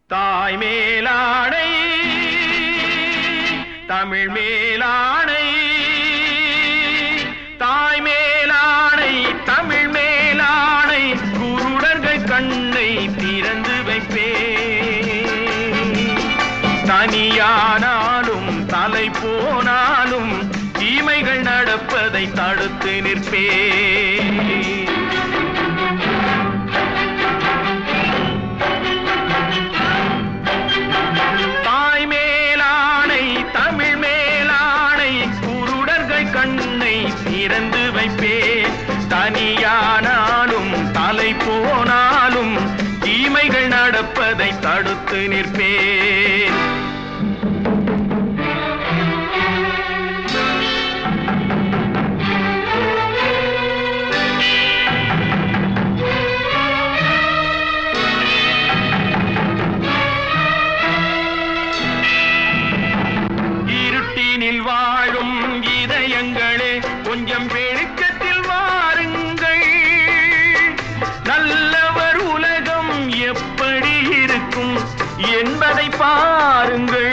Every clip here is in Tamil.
தாய் மேலாடை தமிழ் மேலாடை தாய் மேலாடை தமிழ் மேலாடை குருடர்கள் கண்ணை திறந்து வைப்பே தனியானாலும் தலை போனாலும் தீமைகள் நடப்பதை தடுத்து நிற்பே தாய் மேலானை தமிழ் மேலானை குருடர்கள் கண்ணை திறந்து வைப்பே தனியானாலும் தலை போனாலும் தீமைகள் நடப்பதை தடுத்து நிற்பேன் இருட்டினில் வாழும் இதயங்களே கொஞ்சம் வெளிச்சத்தில் வாருங்கள் நல்லவர் உலகம் எப்படி இருக்கும் என்பதை பாருங்கள்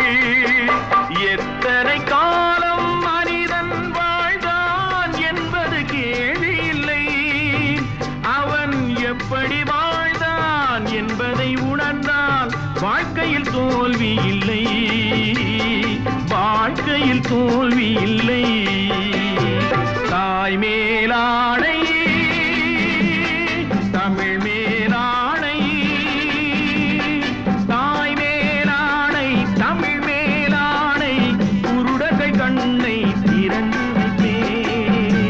எத்தனை காலம் மனிதன் வாழ்ந்தான் என்பது கேள்வி இல்லை அவன் எப்படி வாழ்ந்தான் என்பதை உணர்ந்தால் வாழ்க்கையில் தோல்வி இல்லை வாழ்க்கையில் தோல்வி இல்லை தாய் மேலாடை தமிழ் மேலாடை தாய் மேலாடை தமிழ் மேலாடை குருடர்கள் கண்ணை திறந்து வைப்பேன்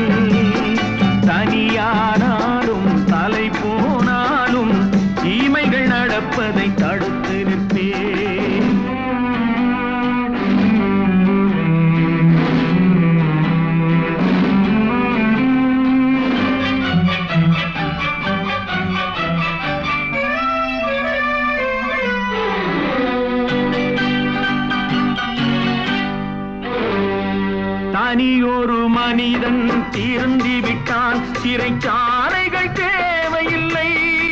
தனியானாலும் தலை போனாலும் தீமைகள் நடப்பதை தடுத்து நிற்பேன் தனியொரு மனிதன் திருந்தி விட்டான் சிறைச்சாலைகள் தேவையில்லை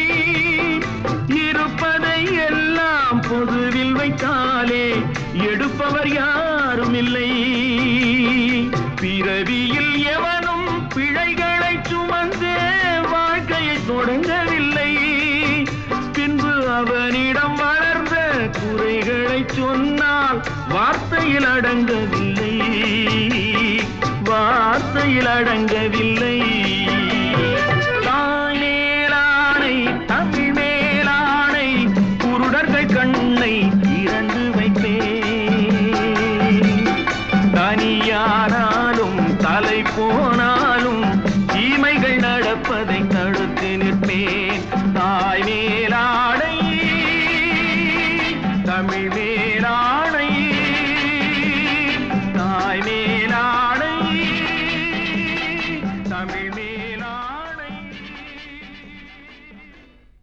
இருப்பதை எல்லாம் பொதுவில் வைத்தாலே எடுப்பவர் யாரும் இல்லை பிறவியில் எவனும் பிழைகளை சுமந்தே வாழ்க்கையை தொடங்கவில்லை பின்பு அவனிடம் வளர்ந்த குறைகளை சொன்னால் வார்த்தையில் அடங்கவில்லை வார்த்தையில் அடங்கவில்லை